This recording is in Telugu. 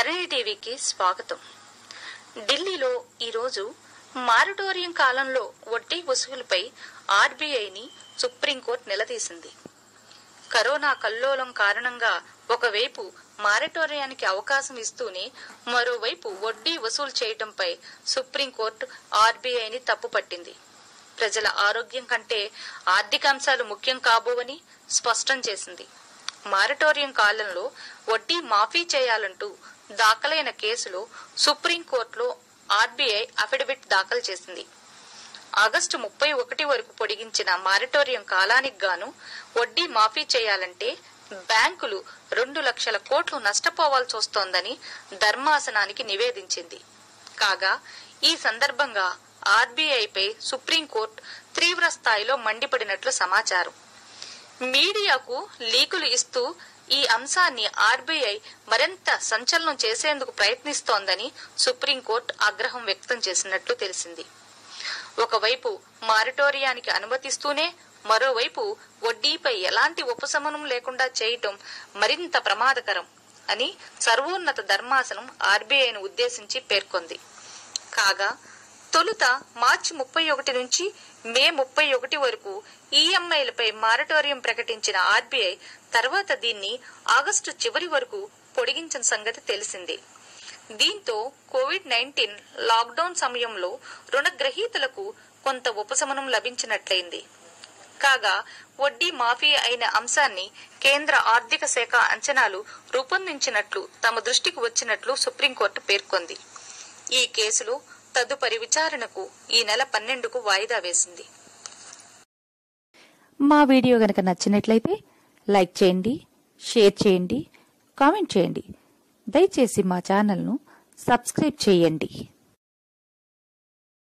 ధరణి టీవీకి స్వాగతం ఢిల్లీలో ఈరోజు మారటోరియం కాలంలో వడ్డీ వసూలుపై ఆర్బీఐని సుప్రీంకోర్టు నిలదీసింది కరోనా కల్లోలం కారణంగా ఒకవైపు మారటోరియానికి అవకాశం ఇస్తూనే మరోవైపు వడ్డీ వసూలు చేయడంపై సుప్రీంకోర్టు ఆర్బీఐని తప్పుపట్టింది ప్రజల ఆరోగ్యం కంటే ఆర్థిక అంశాలు ముఖ్యం కాబోవని స్పష్టం చేసింది మారటోరియం కాలంలో వడ్డీ మాఫీ చేయాలంటూ దాఖలైన కేసులో సుప్రీంకోర్టులో ఆర్బీఐ అఫిడవిట్ దాఖలు చేసింది ఆగస్టు ముప్పై ఒకటి వరకు పొడిగించిన మారటోరియం కాలానికి గాను వడ్డీ మాఫీ చేయాలంటే బ్యాంకులు రెండు లక్షల కోట్లు నష్టపోవాల్సి వస్తోందని ధర్మాసనానికి నివేదించింది కాగా ఈ సందర్భంగా ఆర్బీఐపై సుప్రీంకోర్టు తీవ్ర స్థాయిలో మండిపడినట్లు సమాచారం మీడియాకు లీకులు ఇస్తూ ఈ అంశాన్ని ఆర్బీఐ మరింత సంచలనం చేసేందుకు ప్రయత్నిస్తోందని సుప్రీంకోర్టు ఆగ్రహం వ్యక్తం చేసినట్లు తెలిసింది ఒకవైపు మారిటోరియానికి అనుమతిస్తూనే మరోవైపు వడ్డీపై ఎలాంటి ఉపశమనం లేకుండా చేయటం మరింత ప్రమాదకరం అని సర్వోన్నత ధర్మాసనం ఆర్బీఐను ఉద్దేశించి పేర్కొంది కాగా తొలుత మార్చి ముప్పై ఒకటి నుంచి మే ముప్పై ఒకటి వరకు ఈఎంఐలపై మారటోరియం ప్రకటించిన ఆర్బీఐ తర్వాత దీన్ని ఆగస్టు చివరి వరకు పొడిగించిన సంగతి తెలిసిందే దీంతో కోవిడ్ నైన్టీన్ లాక్డౌన్ సమయంలో రుణగ్రహీతలకు కొంత ఉపశమనం లభించినట్లయింది కాగా వడ్డీ మాఫీ అయిన అంశాన్ని కేంద్ర ఆర్థిక శాఖ అంచనాలు రూపొందించినట్లు తమ దృష్టికి వచ్చినట్లు సుప్రీంకోర్టు పేర్కొంది ఈ కేసులో తదుపరి విచారణకు ఈ నెల పన్నెండుకు వాయిదా వేసింది మా వీడియో గనక నచ్చినట్లయితే లైక్ చేయండి షేర్ చేయండి కామెంట్ చేయండి దయచేసి మా ఛానల్ను సబ్స్క్రైబ్ చేయండి